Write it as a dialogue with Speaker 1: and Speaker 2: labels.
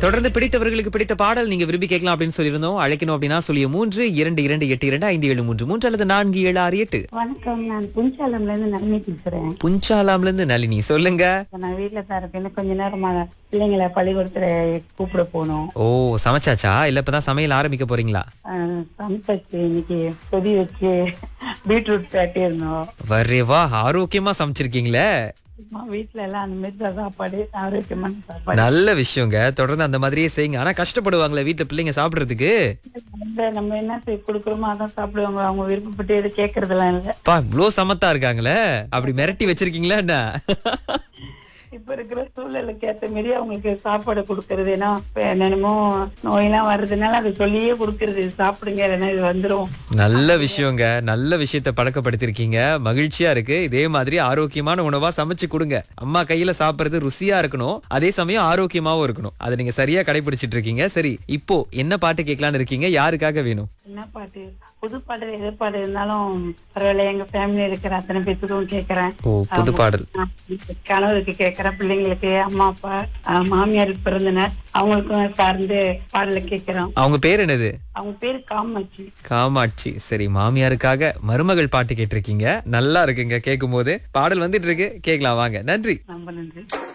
Speaker 1: தொடர்ந்து பிடித்தவர்களுக்கு பிடித்த பாடல் நீங்க விரும்பி கேட்கலாம் அப்படின்னு சொல்லியிருந்தோம் அழைக்கணும் அப்படின்னா சொல்லிய மூன்று இரண்டு இரண்டு எட்டு இரண்டு ஐந்து ஏழு மூன்று மூன்று அல்லது நான்கு ஏழு ஆறு எட்டு
Speaker 2: வணக்கம் நான் புன்சாலம்ல இருந்து நளினி பேசுறேன்
Speaker 1: புஞ்சாலாம்ல இருந்து நளினி சொல்லுங்க
Speaker 2: இப்ப நான் வீட்டுல தான் இருக்கேன் இன்னும் கொஞ்ச நேரமா பிள்ளைங்களை பள்ளிக்கூடத்துல கூப்பிட போகணும்
Speaker 1: ஓ சமைச்சாச்சா இல்ல இப்பதான் சமையல் ஆரம்பிக்க போறீங்களா
Speaker 2: ஆஹ் சமைச்சாச்சு இன்னைக்கு கொதி வச்சு பீட்ரூட் பேட்டி இருந்தோம்
Speaker 1: வரே வா ஆரோக்கியமா சமைச்சிருக்கீங்களே
Speaker 2: சும்மா வீட்டுல எல்லாம் அந்த மாதிரி தான் சாப்பாடு ஆரோக்கியமான சாப்பாடு
Speaker 1: நல்ல விஷயங்க தொடர்ந்து அந்த மாதிரியே செய்யுங்க ஆனா கஷ்டப்படுவாங்களே வீட்டுல பிள்ளைங்க சாப்பிடுறதுக்கு
Speaker 2: இந்த நம்ம என்ன செய் கொடுக்குறோமோ அதான் சாப்பிடுவாங்க அவங்க விருப்பப்பட்டு எதுவும் கேட்கறதெல்லாம் இல்ல
Speaker 1: பா இவ்ளோ சமத்தா இருக்காங்களே அப்படி மிரட்டி வச்சிருக்கீங்களா என்ன
Speaker 2: இப்ப இருக்கிற சூழலுக்கு ஏத்த மாதிரி அவங்களுக்கு சாப்பாடு கொடுக்கறது ஏன்னா இப்ப என்னென்னமோ நோயெல்லாம் வர்றதுனால அதை சொல்லியே கொடுக்கறது இது சாப்பிடுங்க இல்லைன்னா இது வந்துரும்
Speaker 1: நல்ல விஷயங்க நல்ல விஷயத்த பழக்கப்படுத்திருக்கீங்க மகிழ்ச்சியா இருக்கு இதே மாதிரி ஆரோக்கியமான உணவா சமைச்சு கொடுங்க அம்மா கையில சாப்பிடுறது ருசியா இருக்கணும் அதே சமயம் ஆரோக்கியமாவும் இருக்கணும் அதை நீங்க சரியா கடைபிடிச்சிட்டு இருக்கீங்க சரி இப்போ என்ன பாட்டு கேட்கலான்னு இருக்கீங்க யாருக்காக வேணும்
Speaker 2: என்ன பாட்டு புது பாட்டு எது பாட்டு இருந்தாலும் பரவாயில்ல எங்க ஃபேமிலி இருக்கிற அத்தனை பேத்துக்கும் கேக்குறேன்
Speaker 1: ஓ புது பாடல்
Speaker 2: ஆஹ் கணவருக்கு கேக்குறேன் பிள்ளைங்களுக்கு அம்மா அப்பா ஆஹ் மாமியாருக்கு பிறந்தனர் அவங்களுக்கும் சார்ந்து பாடல கேக்குறோம்
Speaker 1: அவங்க பேர் என்னது
Speaker 2: அவங்க பேரு காமாட்சி
Speaker 1: காமாட்சி சரி மாமியாருக்காக மருமகள் பாட்டு கேட்டிருக்கீங்க நல்லா இருக்குங்க கேட்கும் போது பாடல் வந்துட்டு இருக்கு கேட்கலாம் வாங்க நன்றி
Speaker 2: ரொம்ப நன்றி